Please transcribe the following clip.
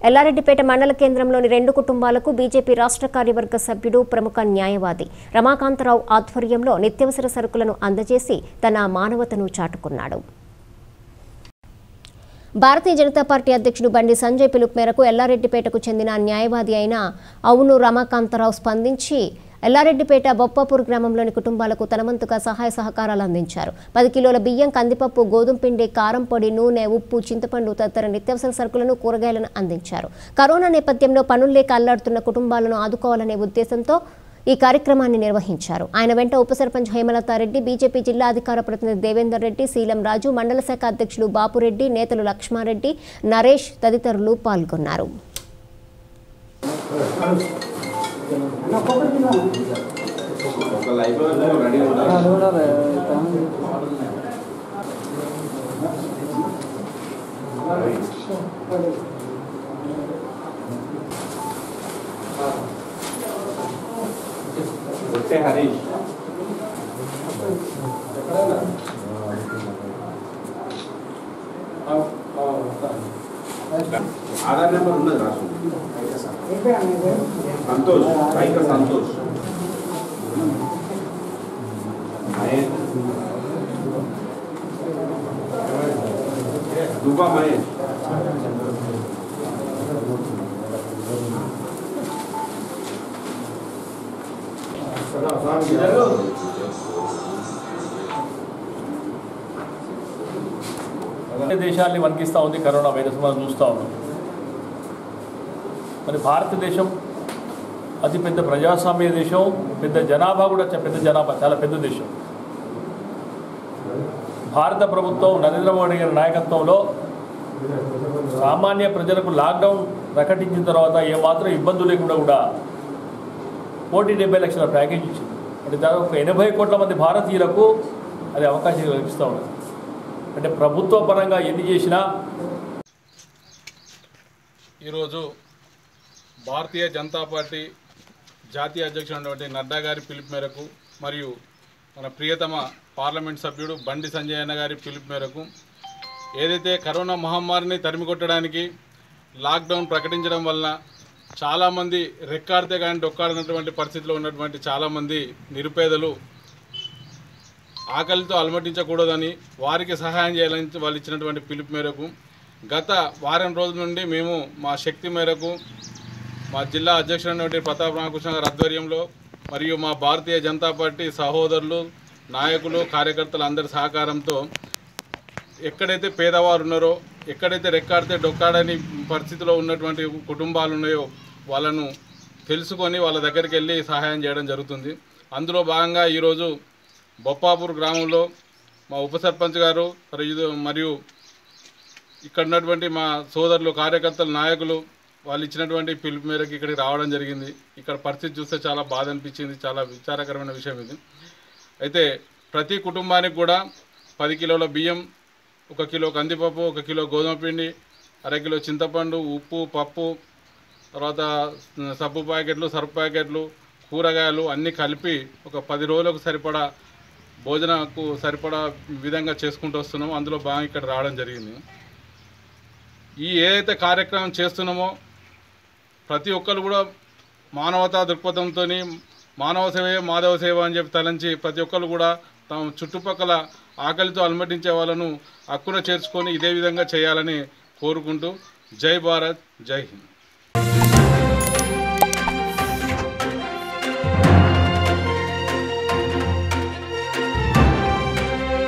ఎల్లారెడ్డిపేట మండల కేంద్రంలోని రెండు కుటుంబాలకు బీజేపీ రాష్ట్ర కార్యవర్గ సభ్యుడు ప్రముఖ న్యాయవాది రమాకాంతరావు ఆధ్వర్యంలో నిత్యావసర సరుకులను అందజేసి తన మానవతను చాటుకున్నాడు భారతీయ జనతా పార్టీ అధ్యక్షుడు బండి సంజయ్ పిలుపు మేరకు ఎల్లారెడ్డిపేటకు చెందిన న్యాయవాది అయిన అవును రమాకాంతరావు స్పందించి ఎల్లారెడ్డిపేట బొప్పాపూర్ గ్రామంలోని కుటుంబాలకు తనవంతుగా సహాయ సహకారాలు అందించారు పది కిలోల బియ్యం కందిపప్పు గోధుమ పిండి కారం పొడి నూనె ఉప్పు చింతపండు తదితర నిత్యావసర సరుకులను కూరగాయలను అందించారు కరోనా నేపథ్యంలో పనులు లేక అల్లాడుతున్న కుటుంబాలను ఆదుకోవాలనే ఉద్దేశంతో ఈ కార్యక్రమాన్ని నిర్వహించారు ఆయన వెంట ఉప సర్పంచ్ హేమలతారెడ్డి బీజేపీ జిల్లా అధికార ప్రతినిధి దేవేందర్ రెడ్డి శీలం రాజు మండల శాఖ అధ్యక్షులు బాపురెడ్డి నేతలు లక్ష్మారెడ్డి నరేష్ తదితరులు పాల్గొన్నారు వచ్చే హరీష్ ఆధార్ నెంబర్ ఉన్నది రాసు సంతోష్ రైక సంతోష్ మహేష్ దుబ్బా మహేష్ అన్ని దేశాల్ని వణికిస్తూ ఉంది కరోనా వైరస్ మనం చూస్తూ ఉన్నాం మరి భారతదేశం అతి పెద్ద ప్రజాస్వామ్య దేశం పెద్ద జనాభా కూడా చ- పెద్ద జనాభా చాలా పెద్ద దేశం భారత ప్రభుత్వం నరేంద్ర మోడీ గారి నాయకత్వంలో సామాన్య ప్రజలకు లాక్డౌన్ ప్రకటించిన తర్వాత ఏమాత్రం ఇబ్బందులు లేకుండా కూడా కోటి డెబ్బై లక్షల ప్యాకేజ్ ఇచ్చింది అంటే దాదాపు ఎనభై కోట్ల మంది భారతీయులకు అది అవకాశం కల్పిస్తూ ఉన్నది అంటే ప్రభుత్వ పరంగా ఎన్ని చేసినా ఈరోజు భారతీయ జనతా పార్టీ జాతీయ అధ్యక్షుడు నడ్డా గారి పిలుపు మేరకు మరియు మన ప్రియతమ పార్లమెంట్ సభ్యుడు బండి సంజయ్ అన్న గారి పిలుపు మేరకు ఏదైతే కరోనా మహమ్మారిని తరిమికొట్టడానికి లాక్డౌన్ ప్రకటించడం వలన చాలామంది రెక్కాడితే కానీ డొక్కాడినటువంటి పరిస్థితిలో ఉన్నటువంటి చాలామంది నిరుపేదలు ఆకలితో అలమటించకూడదని వారికి సహాయం చేయాలని వాళ్ళు ఇచ్చినటువంటి పిలుపు మేరకు గత వారం రోజుల నుండి మేము మా శక్తి మేరకు మా జిల్లా అధ్యక్షుడైనటువంటి ప్రతాప్ రామకృష్ణ గారి ఆధ్వర్యంలో మరియు మా భారతీయ జనతా పార్టీ సహోదరులు నాయకులు కార్యకర్తలు అందరి సహకారంతో ఎక్కడైతే పేదవారు ఉన్నారో ఎక్కడైతే రెక్కాడితే డొక్కాడని పరిస్థితిలో ఉన్నటువంటి కుటుంబాలు ఉన్నాయో వాళ్ళను తెలుసుకొని వాళ్ళ దగ్గరికి వెళ్ళి సహాయం చేయడం జరుగుతుంది అందులో భాగంగా ఈరోజు బొప్పాపూర్ గ్రామంలో మా ఉప సర్పంచ్ గారు మరియు మరియు ఇక్కడ ఉన్నటువంటి మా సోదరులు కార్యకర్తలు నాయకులు వాళ్ళు ఇచ్చినటువంటి పిలుపు మేరకు ఇక్కడికి రావడం జరిగింది ఇక్కడ పరిస్థితి చూస్తే చాలా బాధ అనిపించింది చాలా విచారకరమైన విషయం ఇది అయితే ప్రతి కుటుంబానికి కూడా పది కిలోల బియ్యం ఒక కిలో కందిపప్పు ఒక కిలో గోధుమ పిండి అర కిలో చింతపండు ఉప్పు పప్పు తర్వాత సబ్బు ప్యాకెట్లు సర్ఫ్ ప్యాకెట్లు కూరగాయలు అన్నీ కలిపి ఒక పది రోజులకు సరిపడా భోజనకు సరిపడా విధంగా చేసుకుంటూ వస్తున్నాం అందులో బాగా ఇక్కడ రావడం జరిగింది ఈ ఏదైతే కార్యక్రమం చేస్తున్నామో ప్రతి ఒక్కరు కూడా మానవతా దృక్పథంతో మానవ సేవే మాధవ సేవ అని చెప్పి తలంచి ప్రతి ఒక్కరు కూడా తమ చుట్టుపక్కల ఆకలితో అలమటించే వాళ్ళను హక్కున చేర్చుకొని ఇదే విధంగా చేయాలని కోరుకుంటూ జై భారత్ జై హింద్